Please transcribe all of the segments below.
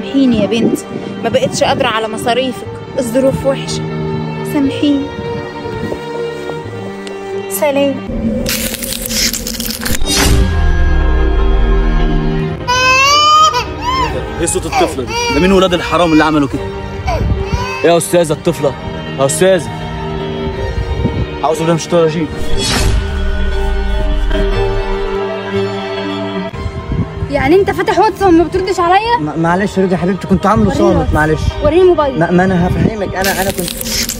سامحيني يا بنتي ما بقتش قادرة على مصاريفك الظروف وحشة سامحيني سلام ايه صوت الطفله دي؟ ده مين ولاد الحرام اللي عملوا كده؟ ايه يا استاذه الطفله؟ يا استاذه عاوز بالله مش الرجيم يعني انت فاتح واتس وما بتردش عليا ما- معلش رضا يا حبيبتي كنت عامله وريني صامت واتس. معلش وريني موبايل ما, ما انا هفهمك انا انا كنت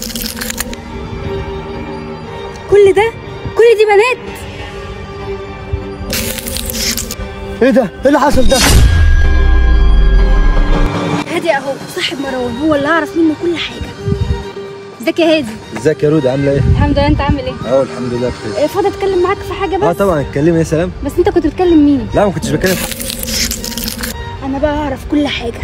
كل ده كل دي بنات ايه ده؟ ايه اللي حصل ده؟ هادي اهو صاحب مروان هو اللي اعرف منه كل حاجه ازيك يا هادي ازيك يا رودة عاملة ايه؟ الحمد لله انت عامل ايه اه الحمد لله بخير إيه، فاضي اتكلم معاك في حاجه اه بس طبعا اتكلمي يا سلام بس انت كنت بتكلم مين لا ما كنتش بتكلم انا بقى اعرف كل حاجه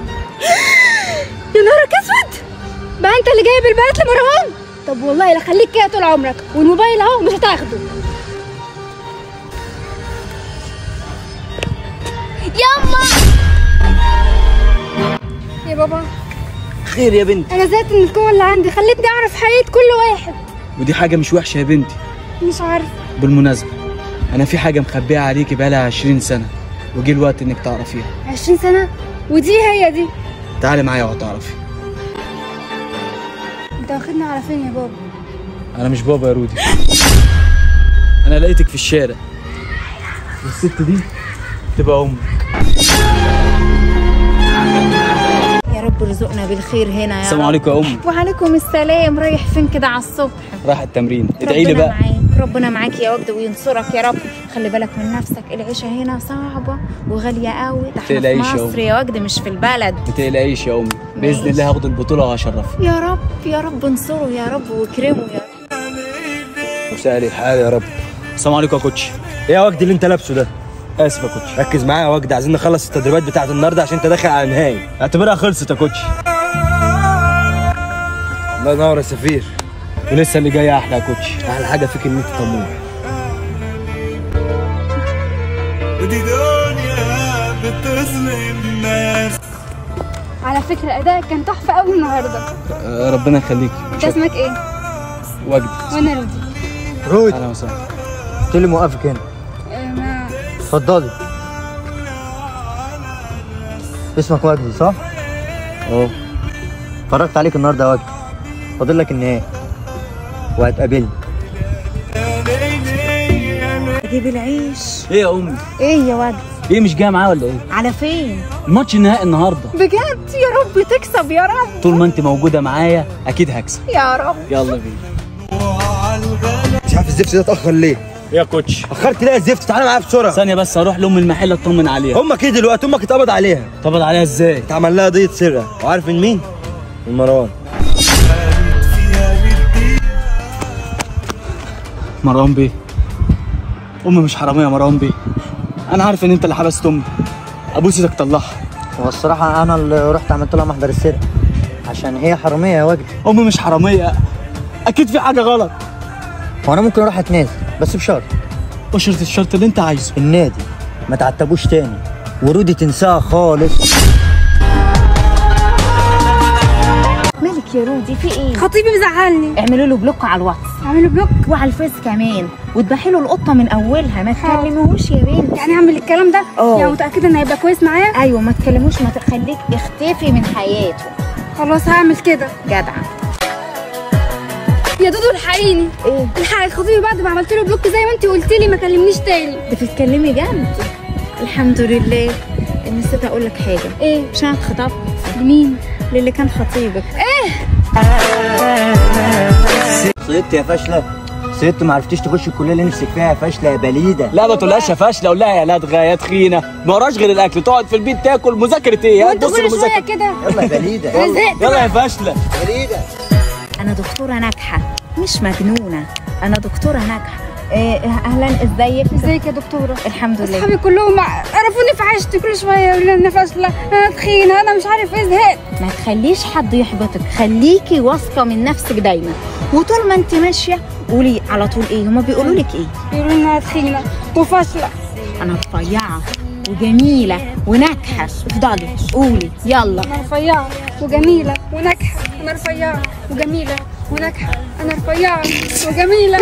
يا نهارك اسود بقى انت اللي جايب البنات لمروان طب والله لا خليك كده طول عمرك والموبايل اهو مش هتاخده ياما يا بابا خير يا بنتي انا زهقت من القوه اللي عندي خلتني اعرف حقيقه كل واحد ودي حاجه مش وحشه يا بنتي مش عارف بالمناسبه انا في حاجه مخبيها عليكي بقالها 20 سنه وجه الوقت انك تعرفيها 20 سنه ودي هي دي تعالي معايا وهتعرفي انت واخدني على فين يا بابا انا مش بابا يا رودي انا لقيتك في الشارع والست دي تبقى امك يا رب ارزقنا بالخير هنا يا السلام رب. عليكم يا امي وعليكم السلام رايح فين كده على الصبح رايح التمرين ادعي لي ربنا بقى معاك ربنا معاك يا وجد وينصرك يا رب خلي بالك من نفسك العيشة هنا صعبة وغالية قوي ده احنا في تقلقيش يا مصر يا وجد مش في البلد ما تقلقيش يا امي باذن ماشي. الله هاخد البطوله وهشرفك يا رب يا رب انصره يا رب واكرمه يا رب مساء الحال يا رب السلام عليكم يا كوتش ايه يا وجد اللي انت لابسه ده؟ اسف يا كوتش ركز معايا يا وجد عايزين نخلص التدريبات بتاعت النهارده عشان انت داخل على نهائي اعتبرها خلصت يا كوتش الله ينور يا سفير ولسه اللي جاي احلى يا كوتش احلى حاجه فيك ان انت طموح ودي دنيا بتظلم الناس على فكره ادائك كان تحفه قوي النهارده أه ربنا يخليك انت اسمك ايه وجدي وانا رودي رود اهلا وسهلا قلت لي موقفك هنا إيه، ما اتفضلي اسمك وجدي صح؟ اه اتفرجت عليك النهارده يا وجدي فاضل لك النهائي وهتقابلني اجيب العيش ايه يا امي ايه يا وجد ايه مش جايه معايا ولا ايه على فين الماتش النهائي النهارده بجد يا رب تكسب يا رب طول ما انت موجوده معايا اكيد هكسب يا رب يلا بينا مش عارف الزفت ده اتاخر ليه؟ يا كوتش اخرت ليه الزفت تعالى معايا بسرعه ثانيه بس هروح لام المحل اطمن عليها امك ايه دلوقتي امك اتقبض عليها طبعا عليها ازاي اتعمل لها قضيه سرقه وعارف من مين؟ من مروان مروان بيه امي مش حراميه يا مروان بيه انا عارف ان انت اللي حبست امي ابوس ايدك طلعها هو الصراحه انا اللي رحت عملت لها محضر السرقه عشان هي حراميه يا وجدي امي مش حراميه اكيد في حاجه غلط وانا ممكن اروح اتنازل بس بشرط وشرط الشرط اللي انت عايزه النادي ما تعتبوش تاني ورودي تنساها خالص مالك يا رودي في ايه خطيبي مزعلني اعملوا له بلوك على الواتس اعمله بلوك وعلى الفيس كمان وتبحي له القطه من اولها ما حاضر. تكلموهوش يا بنت يعني اعمل الكلام ده اه. يعني متاكده ان هيبقى كويس معايا ايوه ما تكلموش ما تخليك اختفي من حياته خلاص هعمل كده جدعه يا دودو الحقيني ايه الحق خطيبي بعد ما عملت له بلوك زي ما انت قلت لي ما كلمنيش تاني بتتكلمي جد الحمد لله نسيت اقول لك حاجه ايه مش انا اتخطبت لمين للي كان خطيبك سقطت يا فاشله سقطت ما عرفتيش تخش الكليه اللي نفسك فيها يا فاشله يا بليده لا ما تقولهاش يا فاشله قول لها يا لدغه يا تخينه ما وراش غير الاكل تقعد في البيت تاكل مذاكره ايه وانت هتبص كل شويه للمذاكره كده يلا يا بليده انا زهقت يلا يا فاشله بليده انا دكتوره ناجحه مش مجنونه انا دكتوره ناجحه إيه اهلا ازيك ازيك يا دكتوره الحمد لله اصحابي كلهم عرفوني في عيشتي كل شويه يقولوا لي انا فاشله انا تخينه انا مش عارف ايه زهقت ما تخليش حد يحبطك خليكي واثقه من نفسك دايما وطول ما انت ماشيه قولي على طول ايه هما بيقولوا لك ايه يقولوا لي انها تخينه وفاشله انا رفيعه وجميله وناجحه افضلي قولي يلا انا رفيعه وجميله وناجحه انا رفيعه وجميله وناجحه انا رفيعه وجميله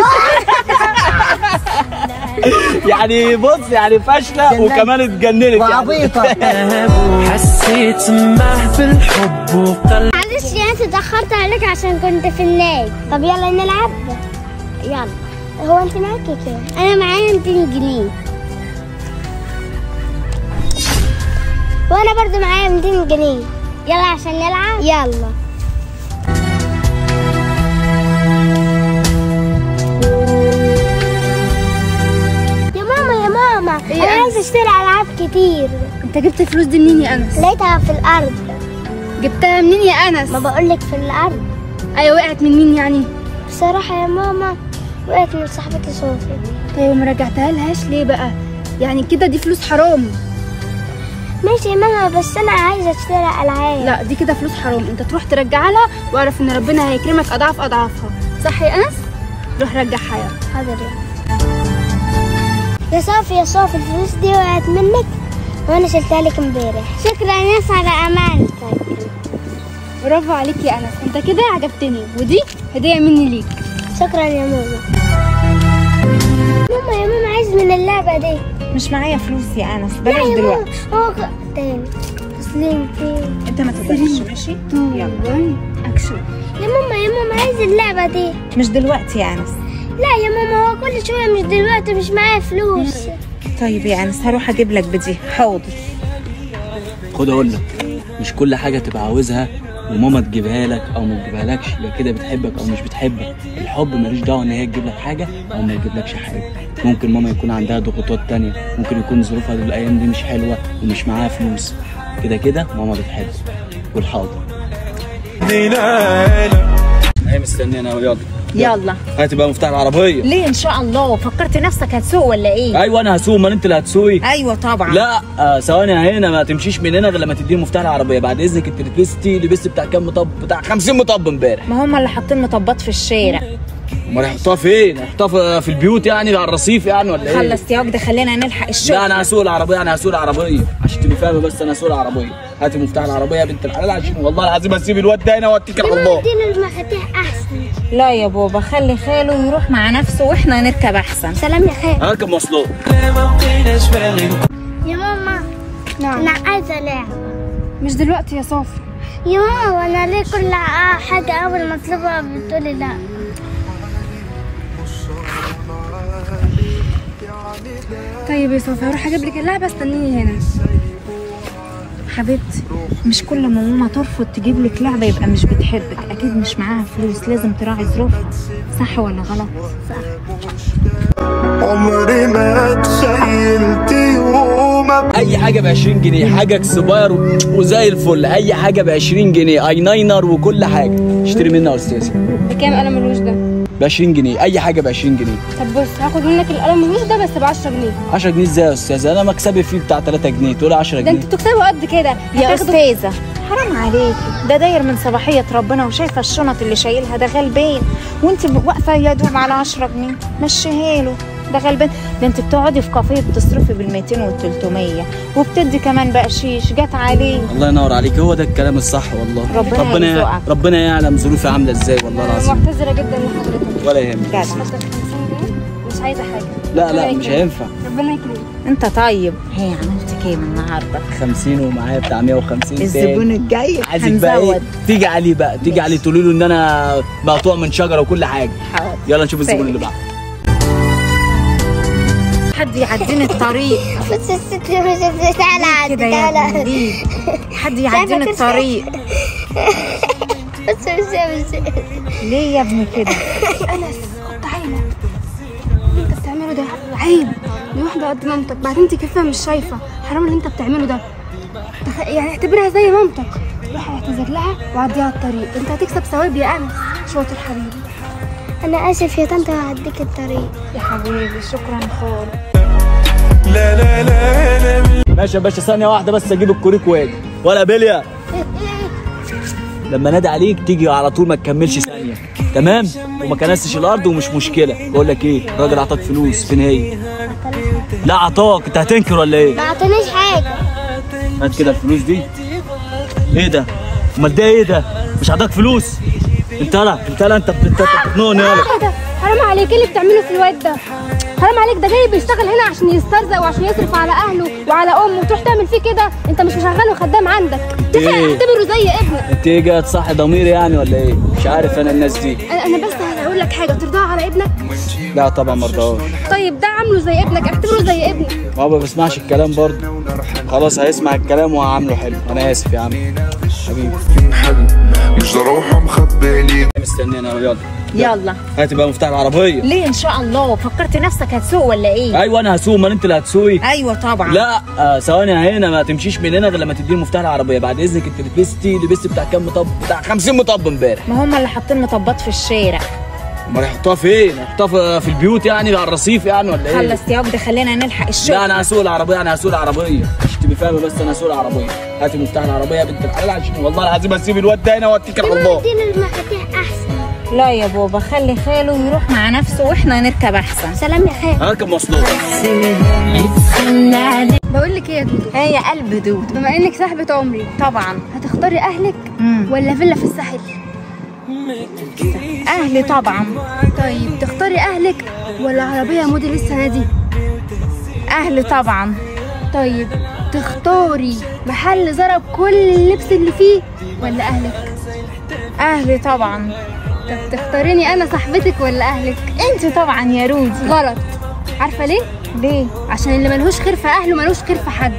يعني بص يعني فاشله وكمان اتجننت يعني وعبيطه حسيت معه بالحب وقلب معلش يا انت اتأخرت عليك عشان كنت في النادي طب يلا نلعب يلا هو انت معاكي كام؟ انا معايا 200 جنيه وانا برضو معايا 200 جنيه يلا عشان نلعب يلا يا ماما يا ماما إيه انا يا عايزه اشتري العاب كتير انت جبت الفلوس دي منين يا انس لقيتها في الارض جبتها منين يا انس ما بقولك في الارض ايوه وقعت من مين يعني بصراحه يا ماما وقعت من صاحبتي صوفي طيب ما رجعتها لهاش ليه بقى يعني كده دي فلوس حرام ماشي يا ماما بس انا عايزه اشتري العاب لا دي كده فلوس حرام انت تروح ترجعها لها واعرف ان ربنا هيكرمك اضعاف اضعافها صح يا انس روح رجعها يلا حاضر يا يا صافي يا صافي الفلوس دي وقعت منك وانا شلتها لك امبارح شكرا يا ناس على امانتك برافو عليك يا انس انت كده عجبتني ودي هديه مني ليك شكرا يا ماما ماما يا ماما عايز من اللعبه دي مش معايا فلوس يا انس لا بلاش يا دلوقتي ماما هو غ- تاني تسليم فين انت ما تقدرش ماشي يلا اكشن يا ماما يا ماما عايز اللعبه دي مش دلوقتي يا انس لا يا ماما هو كل شويه مش دلوقتي مش معايا فلوس طيب يا انس هروح اجيب لك بدي حاضر خد اقول لك مش كل حاجه تبقى عاوزها وماما تجيبها لك او ما تجيبهالكش يبقى كده بتحبك او مش بتحبك الحب ملوش دعوه ان هي تجيب لك حاجه او ما تجيبلكش حاجه ممكن ماما يكون عندها ضغوطات تانية ممكن يكون ظروفها الايام دي مش حلوه ومش معاها فلوس كده كده ماما بتحبك والحاضر هي مستنينا أهو، يلا يلا هات بقى مفتاح العربيه ليه ان شاء الله فكرت نفسك هتسوق ولا ايه ايوه انا هسوق امال انت اللي هتسوقي ايوه طبعا لا آه، ثواني هنا ما تمشيش من هنا غير لما تديني مفتاح العربيه بعد اذنك انت لبستي لبست بتاع كام مطب بتاع 50 مطب امبارح ما هم اللي حاطين مطبات في الشارع امال هيحطوها فين هيحطوها في- في البيوت يعني على الرصيف يعني ولا ايه خلص يا وجد خلينا نلحق الشغل لا انا هسوق العربيه انا هسوق العربيه عشان تبقي فاهمه بس انا هسوق العربيه هاتي مفتاح العربيه يا بنت الحلال عشان والله العظيم هسيب الواد ده هنا واتكل على الله اديني المفاتيح احسن لا يا بابا خلي خاله يروح مع نفسه واحنا نركب احسن سلام يا خال هركب مواصلات ما بقيناش باغي يا ماما نعم انا عايزه لعبه مش دلوقتي يا صافي يا ماما وانا ليه كل ع- حاجه اول ما اطلبها بتقولي لا طيب يا صافي هروح اجيب لك اللعبه استنيني هنا حبيبتي مش كل ما ماما ترفض تجيب لك لعبه يبقى مش بتحبك اكيد مش معاها فلوس لازم تراعي ظروفها صح ولا غلط عمري ما تخيلت يوم أبقى اي حاجه ب 20 جنيه حاجه اكسباير و- وزي الفل اي حاجه ب 20 جنيه اي ناينر وكل حاجه اشتري منها يا استاذ بكام قلم الوش ده ب 20 جنيه اي حاجه ب 20 جنيه طب بص هاخد منك القلم الوش ده بس ب 10 جنيه 10 جنيه ازاي يا استاذ انا مكسبي فيه بتاع 3 جنيه تقول 10 ده جنيه انتوا تكسبوا قد كده يا هتاخدوا- استاذه حرام عليكي ده داير من صباحيه ربنا وشايفه الشنط اللي شايلها ده غلبان وانت واقفه يا دوب على 10 جنيه مشيها له ده غلبان ده انت بتقعدي في كافيه بتصرفي بال 200 وال 300 وبتدي كمان بقشيش جت عليه الله ينور عليك هو ده الكلام الصح والله ربنا ربنا يرزقك. ربنا يعلم ظروفي عامله ازاي والله العظيم معتذره جدا لحضرتك ولا يهمك جدع حتى 50 جنيه مش عايزه حاجه لا لا ربنا مش يكرمك. هينفع ربنا يكرمك انت طيب هي عملت كام النهارده 50 ومعايا بتاع 150 الزبون تاني الجاي عايزك بقى ايه هنزود تيجي عليه بقى تيجي عليه تقولي له ان انا مقطوع من شجره وكل حاجه حاضر يلا نشوف الزبون طيب. اللي بعده حد يعديني الطريق بس الست مش تعالى عادي كده يا ابني تعالى ليه؟ حد يعديني كده. الطريق بس مش مش ليه يا ابني كده انس خد عينك اللي انت بتعمله ده عيب دي واحده قد مامتك بعدين انت كيفها مش شايفه حرام اللي انت بتعمله ده تخ- يعني اعتبرها زي مامتك روح اعتذر لها وعديها الطريق انت هتكسب ثواب يا انس شاطر حبيبي انا اسف يا طنط هعديك الطريق يا حبيبي شكرا خالص لا لا لا لا ماشي يا باشا ثانيه واحده بس اجيب الكوريك واجي ولا بليا لما نادي عليك تيجي على طول ما تكملش ثانيه تمام وما كنستش الارض ومش مشكله بقول لك ايه الراجل عطاك فلوس فين هي لا عطاك انت هتنكر ولا ايه ما اعطانيش حاجة هات كده الفلوس دي ايه ده امال ده ايه ده مش عطاك فلوس انت لا انت لا انت بت- انت بتخنقني يالا ايه ده حرام عليك ايه اللي بتعمله في الواد ده حرام عليك ده جاي بيشتغل هنا عشان يسترزق وعشان يصرف على اهله وعلى امه وتروح تعمل فيه كده انت مش مشغله خدام عندك تفرق إيه؟ اعتبره زي ابنك انت ايه جاي تصحي ضميري يعني ولا ايه مش عارف انا الناس دي انا انا بس هقول لك حاجه ترضاها على ابنك لا طبعا مرضاش طيب ده عامله زي ابنك اعتبره زي ابنك ما ما بيسمعش الكلام برضه خلاص هيسمع الكلام وهعامله حلو انا اسف يا عم حبيبي مش ضروح مخبي ليك مستنينا يلا يلا هات بقى مفتاح العربيه ليه ان شاء الله فكرت نفسك هتسوق ولا ايه ايوه انا هسوق امال انت اللي هتسوقي ايوه طبعا لا آه، ثواني هنا ما تمشيش من هنا غير لما تديني مفتاح العربيه بعد اذنك انت لبستي لبست بتاع كام مطب بتاع 50 مطب امبارح ما هم اللي حاطين مطبات في الشارع امال يحطوها فين يحطوها في- في البيوت يعني على الرصيف يعني ولا ايه خلص يا وجدي خلينا نلحق الشغل لا انا هسوق العربيه انا هسوق العربيه مش تبقي فاهمه بس انا هسوق العربيه هاتي مفتاح العربيه يا بنت الحلال عشان والله العظيم هسيب الواد ده هنا واتكل على الله اديني المفاتيح احسن لا يا بابا خلي خاله يروح مع نفسه واحنا نركب احسن سلام يا خال هركب مواصلات بقول لك ايه يا دودو هي قلب دود بما انك صاحبه عمري طبعا هتختاري اهلك مم. ولا فيلا في الساحل اهلي طبعا طيب تختاري اهلك ولا عربيه موديل السنه دي اهلي طبعا طيب تختاري محل ضرب كل اللبس اللي فيه ولا اهلك اهلي طبعا طب تختاريني انا صاحبتك ولا اهلك انت طبعا يا رودي غلط عارفه ليه ليه عشان اللي ملهوش خير في اهله ملوش خير في حد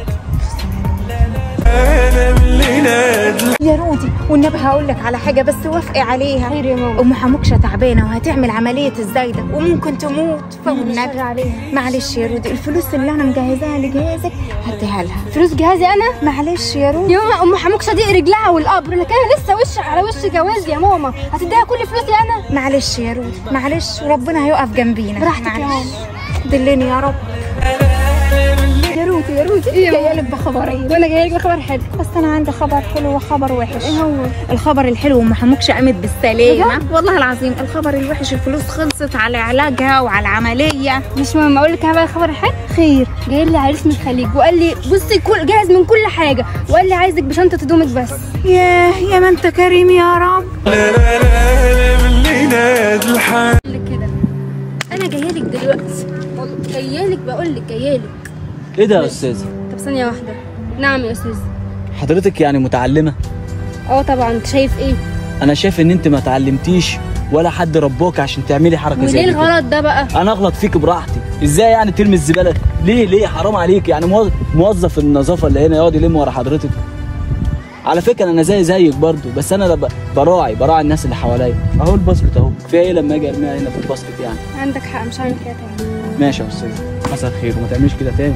انا اللي نادل يا رودي والنبي هقول لك على حاجه بس وافقي عليها خير يا ماما ام حموكشه تعبانه وهتعمل عمليه الزايده وممكن تموت فوالنبي عليها معلش يا رودي الفلوس اللي انا مجهزاها لجهازك هديها لها فلوس جهازي انا معلش يا رودي يا ماما ام حموكشه دي رجلها والقبر لكن انا لسه وش على وش جواز يا ماما هتديها كل فلوسي انا معلش يا رودي معلش وربنا هيقف جنبينا براحتك يا معلش. ماما دلني يا رب يا رودي يا رودي ايه جايه لك بخبرين وانا جايه لك بخبر حلو بس انا عندي خبر حلو وخبر وحش ايه هو الخبر الحلو ام حموكشه قامت بالسلامه والله العظيم الخبر الوحش الفلوس خلصت على علاجها وعلى العمليه مش مهم اقول لك بقى الخبر الحلو خير جاي لي عريس من الخليج وقال لي بصي كل جاهز من كل حاجه وقال لي عايزك بشنطه هدومك بس ياه يا ما انت كريم يا رب لا لا لا انا اللي نادل حال لك كده انا جايه لك دلوقتي والله جايه لك بقول لك جايه لك ايه ده يا استاذ طب ثانيه واحده نعم يا استاذ حضرتك يعني متعلمه اه طبعا انت شايف ايه انا شايف ان انت ما اتعلمتيش ولا حد رباك عشان تعملي حركه زي وليه دي كده. الغلط ده بقى انا اغلط فيك براحتي ازاي يعني ترمي الزباله ليه ليه حرام عليك يعني موظ- موظف النظافه اللي هنا يقعد يلم ورا حضرتك على فكره انا زي زيك برضو بس انا ب- براعي براعي الناس اللي حواليا اهو الباسكت اهو كفايه ايه لما اجي ارميها هنا في الباسكت يعني عندك حق مش هعمل كده تاني ماشي يا استاذ مساء الخير وما تعمليش كده تاني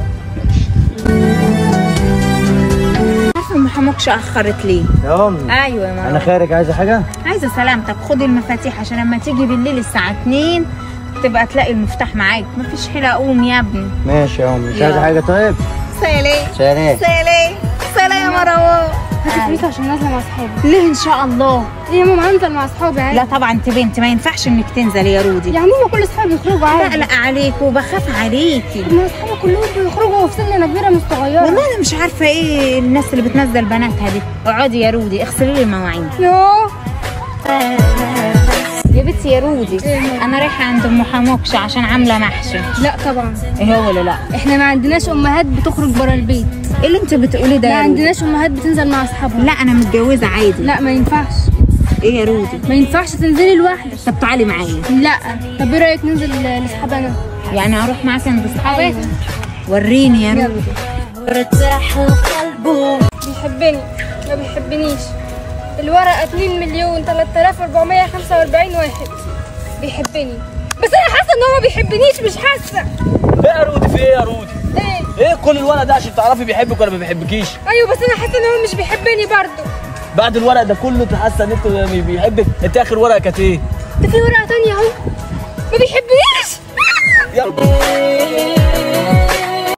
عارفه ام حموكشه اخرت ليه يا امي ايوه يا انا ماما خارج عايزه حاجه عايزه سلامتك خدي المفاتيح عشان لما تيجي بالليل الساعه 2 تبقى تلاقي المفتاح معاك مفيش حيله قوم يا ابني ماشي يا امي مش يلا. عايزه حاجه طيب سلام سلام سلام سلام يا مروان هاتي فلوس عشان نازله مع اصحابي ليه ان شاء الله ايه يا ماما هنزل مع اصحابي عادي لا طبعا انت بنت ما ينفعش انك تنزل يا رودي يعني هم كل اصحابي بيخرجوا عادي بقلق عليك وبخاف عليكي طب ما اصحابي كلهم بيخرجوا في سن انا كبيره مش صغيره والله انا مش عارفه ايه الناس اللي بتنزل بناتها دي اقعدي يا رودي اغسلي لي المواعين يوه يا بنتي يا رودي انا رايحه عند ام حموكشه عشان عامله محشي لا طبعا ايه هو ولا لا احنا ما عندناش امهات بتخرج بره البيت ايه اللي انت بتقولي ده ما يا رودي؟ عندناش امهات بتنزل مع اصحابها لا انا متجوزه عادي لا ما ينفعش ايه يا رودي ما ينفعش تنزلي لوحدك طب تعالي معايا لا طب ايه رايك ننزل لاصحابنا يعني اروح معاك عند اصحابك وريني يا يلا. رودي بيحبني ما بيحبنيش الورقه 2 مليون 3445 واحد بيحبني بس انا حاسه ان هو ما بيحبنيش مش حاسه ايه يا رودي في ايه يا رودي ايه ايه كل الورق ده عشان تعرفي بيحبك ولا ما بيحبكيش ايوه بس انا حاسه ان هو مش بيحبني برضه بعد الورق ده كله انت حاسه ان انت بيحبك انت اخر ورقه كانت ايه ده في ورقه تانية اهو ما بيحبنيش يلا